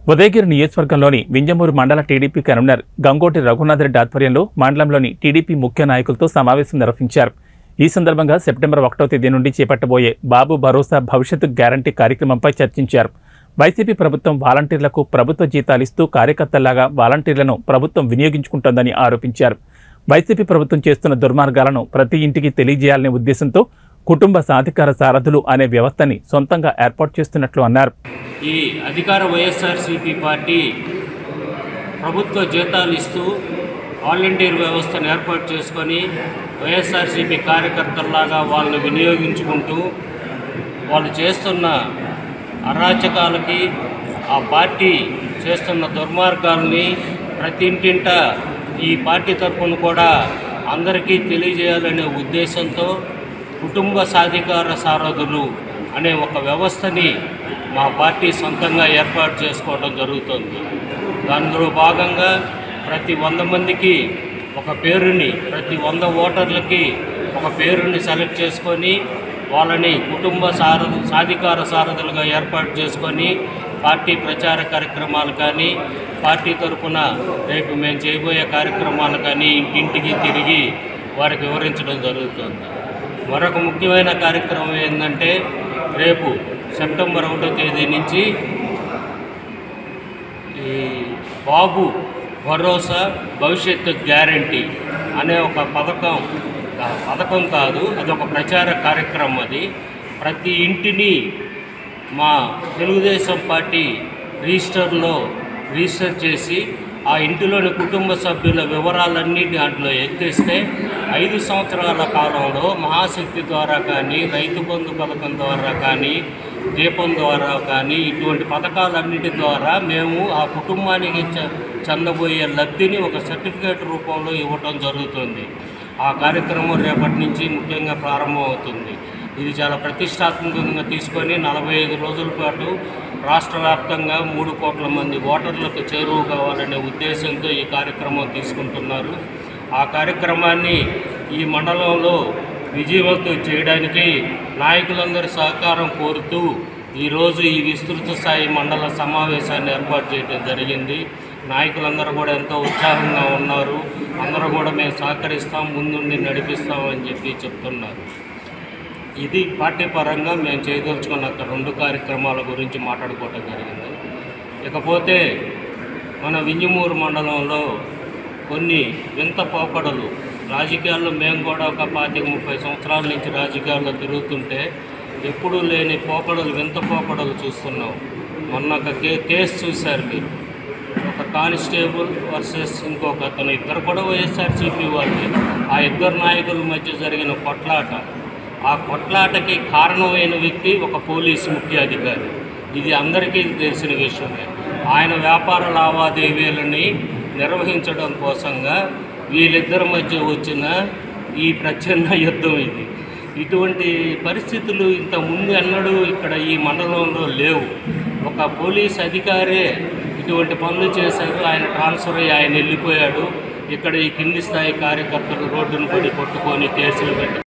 ఉదయగిరి నియోజకవర్గంలోని వింజమూరు మండల TDP convener Gangoti Raghunath Reddy ఆధ్వర్యంలో మండలంలోని టీడీపీ ముఖ్య నాయకులతో సమావేశం నిర్వహించారు ఈ సందర్భంగా సెప్టెంబర్ ఒకటో తేదీ నుండి చేపట్టబోయే బాబు భరోసా భవిష్యత్తు గ్యారంటీ కార్యక్రమంపై చర్చించారు వైసీపీ ప్రభుత్వం వాలంటీర్లకు ప్రభుత్వ జీతాలిస్తూ కార్యకర్తల్లాగా వాలంటీర్లను ప్రభుత్వం వినియోగించుకుంటోందని ఆరోపించారు వైసీపీ ప్రభుత్వం చేస్తున్న దుర్మార్గాలను ప్రతి ఇంటికి తెలియజేయాలనే ఉద్దేశంతో కుటుంబ సాధికార సారథులు అనే వ్యవస్థని సొంతంగా ఏర్పాటు చేస్తున్నట్లు అన్నారు ఈ అధికార వైఎస్ఆర్సీపీ పార్టీ ప్రభుత్వ జీతాలు ఇస్తూ వాలంటీర్ వ్యవస్థను ఏర్పాటు చేసుకొని వైఎస్ఆర్సీపీ కార్యకర్తల్లాగా వాళ్ళని వినియోగించుకుంటూ వాళ్ళు చేస్తున్న అరాచకాలకి ఆ పార్టీ చేస్తున్న దుర్మార్గాల్ని ప్రతి ఇంటింట ఈ పార్టీ తరఫున కూడా అందరికీ తెలియజేయాలనే ఉద్దేశంతో కుటుంబ సాధికార సారథులు అనే ఒక వ్యవస్థని మా పార్టీ సొంతంగా ఏర్పాటు చేసుకోవడం జరుగుతుంది దానిలో భాగంగా ప్రతి వంద మందికి ఒక పేరుని ప్రతి వంద ఓటర్లకి ఒక పేరుని సెలెక్ట్ చేసుకొని వాళ్ళని కుటుంబ సారథు సాధికార సారథులుగా ఏర్పాటు చేసుకొని పార్టీ ప్రచార కార్యక్రమాలు కానీ పార్టీ తరఫున రేపు మేము చేయబోయే కార్యక్రమాలు కానీ ఇంటింటికి తిరిగి వారికి వివరించడం జరుగుతుంది మరొక ముఖ్యమైన కార్యక్రమం ఏంటంటే రేపు సెప్టెంబర్ ఒకటో తేదీ నుంచి ఈ బాబు భరోసా భవిష్యత్తు గ్యారంటీ అనే ఒక పథకం ఆ పథకం కాదు అది ఒక ప్రచార కార్యక్రమం అది ప్రతి ఇంటిని మా తెలుగుదేశం పార్టీ రిజిస్టర్లో రిజిస్టర్ చేసి ఆ ఇంటిలోని కుటుంబ సభ్యుల వివరాలన్నీ దాంట్లో ఎత్తేస్తే ఐదు సంవత్సరాల కాలంలో మహాశక్తి ద్వారా కానీ రైతు బంధు పథకం ద్వారా కానీ దీపం ద్వారా కానీ ఇటువంటి పథకాలన్నిటి ద్వారా మేము ఆ కుటుంబానికి చ- చెందబోయే లబ్ధిని ఒక సర్టిఫికేట్ రూపంలో ఇవ్వటం జరుగుతుంది ఆ కార్యక్రమం రేపటి నుంచి ముఖ్యంగా ప్రారంభమవుతుంది ఇది చాలా ప్రతిష్టాత్మకంగా తీసుకొని నలభై ఐదు రోజుల పాటు రాష్ట్ర వ్యాప్తంగా మూడు కోట్ల మంది ఓటర్లకు చేరువ కావాలనే ఉద్దేశంతో ఈ కార్యక్రమం తీసుకుంటున్నారు ఆ కార్యక్రమాన్ని ఈ మండలంలో విజయవంతం చేయడానికి నాయకులందరి సహకారం కోరుతూ ఈరోజు ఈ విస్తృత స్థాయి మండల సమావేశాన్ని ఏర్పాటు చేయడం జరిగింది నాయకులందరూ కూడా ఎంతో ఉత్సాహంగా ఉన్నారు అందరూ కూడా మేము సహకరిస్తాం ముందుండి నడిపిస్తాం అని చెప్పి చెప్తున్నారు ఇది పార్టీ పరంగా మేము చేయదలుచుకున్న ఒక రెండు కార్యక్రమాల గురించి మాట్లాడుకోవటం జరిగింది ఇకపోతే మన వింజమూరు మండలంలో కొన్ని వింత పోకడలు రాజకీయాల్లో మేము కూడా ఒక పాతిక ముప్పై సంవత్సరాల నుంచి రాజకీయాల్లో తిరుగుతుంటే ఎప్పుడూ లేని పోకడలు వింత పోకడలు చూస్తున్నాం మొన్న ఒక కే కేసు చూశారు మీరు ఒక కానిస్టేబుల్ వర్సెస్ ఇంకొక అతను ఇద్దరు కూడా వైఎస్ఆర్సీపీ వాళ్ళే ఆ ఇద్దరు నాయకుల మధ్య జరిగిన కొట్లాట ఆ కొట్లాటకి కారణమైన వ్యక్తి ఒక పోలీసు ముఖ్య అధికారి ఇది అందరికీ తెలిసిన విషయమే ఆయన వ్యాపార లావాదేవీలని నిర్వహించడం కోసంగా వీళ్ళిద్దరి మధ్య వచ్చిన ఈ ప్రచ్ఛన్న యుద్ధం ఇది ఇటువంటి పరిస్థితులు ఇంత ముందు ఎన్నడూ ఇక్కడ ఈ మండలంలో లేవు ఒక పోలీస్ అధికారే ఇటువంటి పనులు చేశారు ఆయన ట్రాన్స్ఫర్ అయ్యి ఆయన వెళ్ళిపోయాడు ఇక్కడ ఈ కింది స్థాయి కార్యకర్తలు రోడ్డును పడి కొట్టుకొని కేసులు పెట్టి